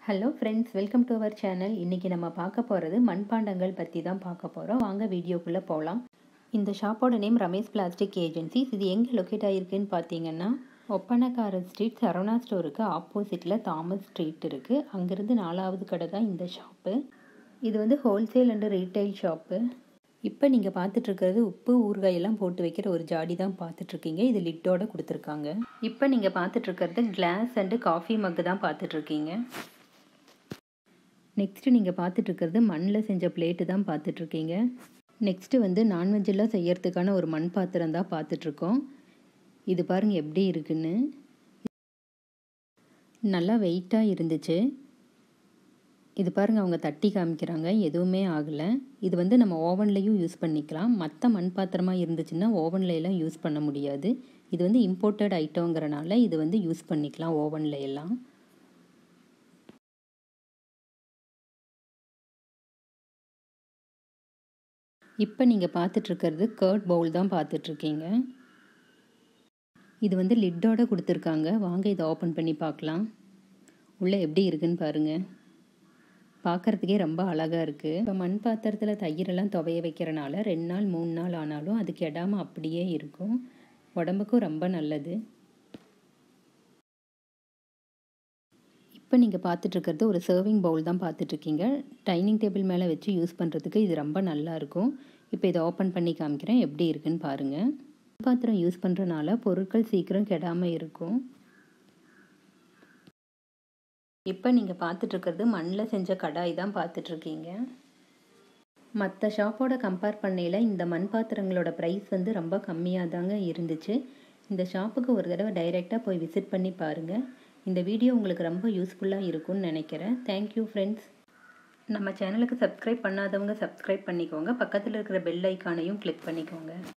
hello friends welcome to our channel இன்றைக்கி நம்ம பார்க்க போகிறது மண்பாண்டங்கள் பற்றி தான் பார்க்க போகிறோம் வாங்க வீடியோக்குள்ளே போகலாம் இந்த ஷாப்போட நேம் ரமேஷ் பிளாஸ்டிக் ஏஜென்சிஸ் இது எங்கே லொக்கேட் ஆகிருக்குன்னு பார்த்தீங்கன்னா ஒப்பனக்காரர் ஸ்ட்ரீட் சரவணா ஸ்டோருக்கு ஆப்போசிட்டில் தாமஸ் ஸ்ட்ரீட் இருக்குது அங்கேருந்து நாலாவது கடை தான் இந்த ஷாப்பு இது வந்து ஹோல்சேல் அண்டு ரீட்டைல் ஷாப்பு இப்போ நீங்கள் பார்த்துட்ருக்கிறது உப்பு ஊறுகாயெல்லாம் போட்டு வைக்கிற ஒரு ஜாடி தான் பார்த்துட்ருக்கீங்க இது லிட்டோட கொடுத்துருக்காங்க இப்போ நீங்கள் பார்த்துட்ருக்கிறது கிளாஸ் அண்டு காஃபி மக்கு தான் பார்த்துட்ருக்கீங்க நெக்ஸ்ட்டு நீங்கள் பார்த்துட்ருக்கிறது மண்ணில் செஞ்ச பிளேட்டு தான் பார்த்துட்ருக்கீங்க நெக்ஸ்ட்டு வந்து நான்வெஜ்ஜெல்லாம் செய்யறதுக்கான ஒரு மண் பாத்திரம் தான் பார்த்துட்ருக்கோம் இது பாருங்கள் எப்படி இருக்குன்னு நல்லா வெயிட்டாக இருந்துச்சு இது பாருங்கள் அவங்க தட்டி காமிக்கிறாங்க எதுவுமே ஆகலை இது வந்து நம்ம ஓவன்லேயும் யூஸ் பண்ணிக்கலாம் மற்ற மண் பாத்திரமாக இருந்துச்சுன்னா ஓவனில் எல்லாம் யூஸ் பண்ண முடியாது இது வந்து இம்போர்ட்டட் ஐட்டங்கிறனால இது வந்து யூஸ் பண்ணிக்கலாம் ஓவனில் எல்லாம் இப்போ நீங்கள் பார்த்துட்ருக்கிறது கர்ட் பவுல் தான் பார்த்துட்ருக்கீங்க இது வந்து லிட்டோட கொடுத்துருக்காங்க வாங்க இதை ஓப்பன் பண்ணி பார்க்கலாம் உள்ளே எப்படி இருக்குன்னு பாருங்கள் பார்க்குறதுக்கே ரொம்ப அழகாக இருக்குது இப்போ மண் பாத்திரத்தில் தயிரெல்லாம் துவைய வைக்கிறனால ரெண்டு நாள் மூணு நாள் ஆனாலும் அது கெடாமல் அப்படியே இருக்கும் உடம்புக்கும் ரொம்ப நல்லது இப்போ நீங்கள் பார்த்துட்ருக்கிறது ஒரு சர்விங் பவுல் தான் பார்த்துட்ருக்கீங்க டைனிங் டேபிள் மேலே வச்சு யூஸ் பண்ணுறதுக்கு இது ரொம்ப நல்லாயிருக்கும் இப்போ இதை ஓப்பன் பண்ணி காமிக்கிறேன் எப்படி இருக்குன்னு பாருங்கள் பாத்திரம் யூஸ் பண்ணுறனால பொருட்கள் சீக்கிரம் கெடாமல் இருக்கும் இப்போ நீங்கள் பார்த்துட்ருக்கிறது மண்ணில் செஞ்ச கடாய் தான் பார்த்துட்ருக்கீங்க மற்ற ஷாப்போட கம்பேர் பண்ணையில் இந்த மண் பாத்திரங்களோட ப்ரைஸ் வந்து ரொம்ப கம்மியாக தாங்க இருந்துச்சு இந்த ஷாப்புக்கு ஒரு தடவை டைரெக்டாக போய் விசிட் பண்ணி பாருங்கள் இந்த வீடியோ உங்களுக்கு ரொம்ப யூஸ்ஃபுல்லாக இருக்கும்னு நினைக்கிறேன் தேங்க்யூ ஃப்ரெண்ட்ஸ் நம்ம சேனலுக்கு சப்ஸ்கிரைப் பண்ணாதவங்க சப்ஸ்கிரைப் பண்ணிக்கோங்க பக்கத்தில் இருக்கிற பெல் ஐக்கானையும் கிளிக் பண்ணிக்கோங்க